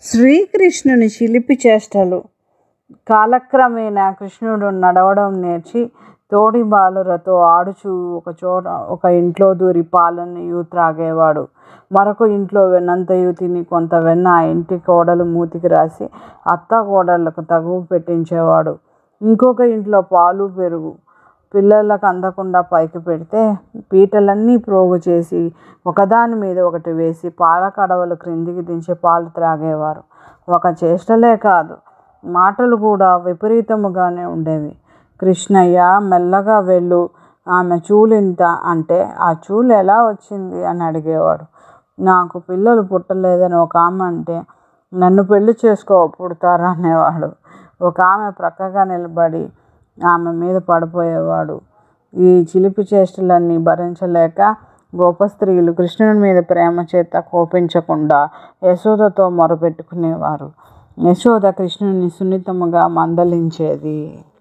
శ్రీకృష్ణుని చిలిపి చేష్టలు కాలక్రమేణా కృష్ణుడు నడవడం నేర్చి తోడి బాలురతో ఆడుచూ ఒక చోట ఒక ఇంట్లో దూరి పాలన్నయు త్రాగేవాడు మరొక ఇంట్లో వెన్నంతయు తిని కొంత వెన్న ఆ ఇంటి కోడలు మూతికి రాసి అత్త కోడళ్లకు తగువు పెట్టించేవాడు ఇంకొక ఇంట్లో పాలు పెరుగు పిల్లలకు అందకుండా పైకి పెడితే పీటలన్నీ ప్రోగు చేసి ఒకదాని మీద ఒకటి వేసి పాల కడవలు క్రిందికి దించి పాలు త్రాగేవారు ఒక చేష్టలే కాదు మాటలు కూడా విపరీతముగానే ఉండేవి కృష్ణయ్య మెల్లగా వెళ్ళు ఆమె చూలింత అంటే ఆ చూలు ఎలా వచ్చింది అని అడిగేవాడు నాకు పిల్లలు పుట్టలేదని ఒక ఆమె అంటే నన్ను పెళ్లి చేసుకో పుడతారా అనేవాడు ఒక ఆమె ప్రక్కగా నిలబడి ఆమె మీద పడిపోయేవాడు ఈ చిలిపి చేష్టలన్నీ భరించలేక గోపస్త్రీలు కృష్ణుని మీద ప్రేమ చేత కోపించకుండా యశోదతో మొరపెట్టుకునేవారు యశోద కృష్ణుని సున్నితముగా మందలించేది